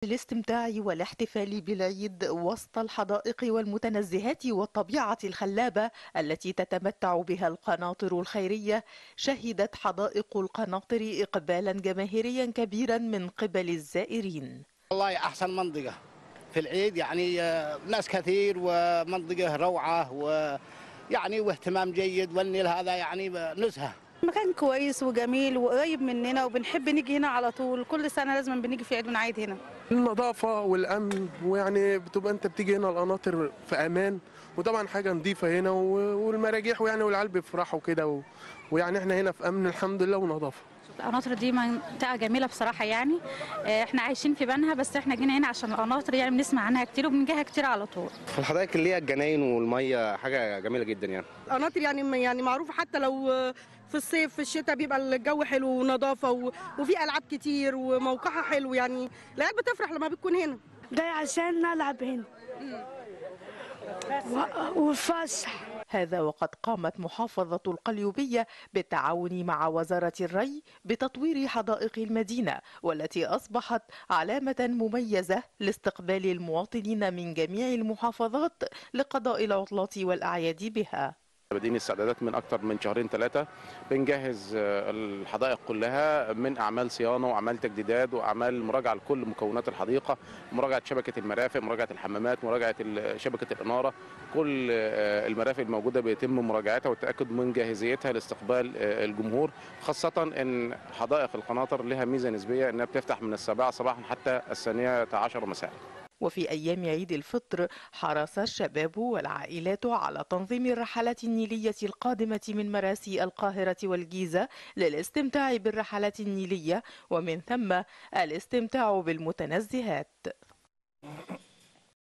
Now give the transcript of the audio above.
للاستمتاع والاحتفال بالعيد وسط الحدائق والمتنزهات والطبيعة الخلابة التي تتمتع بها القناطر الخيرية شهدت حدائق القناطر إقبالا جماهيريا كبيرا من قبل الزائرين والله احسن منطقه في العيد يعني آه، ناس كثير ومنطقه روعه ويعني واهتمام جيد والنيل هذا يعني نزهه مكان كويس وجميل وقريب مننا وبنحب نيجي هنا على طول كل سنة لازم بنيجي في عيد ونعيد هنا النظافة والأمن ويعني بتبقى أنت بتيجي هنا القناطر في أمان وطبعا حاجة نظيفة هنا و- والمراجيح ويعني والعيال بيفرحوا كده و- ويعني احنا هنا في أمن الحمد لله ونظافة القناطر دي منطقة جميلة بصراحة يعني آه، احنا عايشين في بنها بس احنا جينا هنا عشان القناطر يعني بنسمع عنها كتير وبنجيها كتير على طول في الحدائق اللي هي الجناين والميه حاجه جميله جدا يعني قناطر يعني يعني معروفه حتى لو في الصيف في الشتاء بيبقى الجو حلو ونظافه و- وفي العاب كتير وموقعها حلو يعني العيال بتفرح لما بتكون هنا جاي عشان نلعب هنا و- وفسح هذا وقد قامت محافظة القليوبية بالتعاون مع وزارة الري بتطوير حدائق المدينة والتي أصبحت علامة مميزة لاستقبال المواطنين من جميع المحافظات لقضاء العطلات والأعياد بها بادئين استعدادات من اكتر من شهرين ثلاثه بنجهز آه، الحدائق كلها من اعمال صيانه واعمال تجديدات واعمال مراجعه لكل مكونات الحديقه مراجعه شبكه المرافق مراجعه الحمامات مراجعه ال- شبكه الاناره كل آه، المرافق الموجوده بيتم مراجعتها والتاكد من جاهزيتها لاستقبال آه، الجمهور خاصه ان حدائق القناطر لها ميزه نسبيه انها بتفتح من السابعه صباحا حتى الثانيه عشر مساء وفي أيام عيد الفطر حرص الشباب والعائلات على تنظيم الرحلات النيلية القادمة من مراسي القاهرة والجيزة للاستمتاع بالرحلات النيلية ومن ثم الاستمتاع بالمتنزهات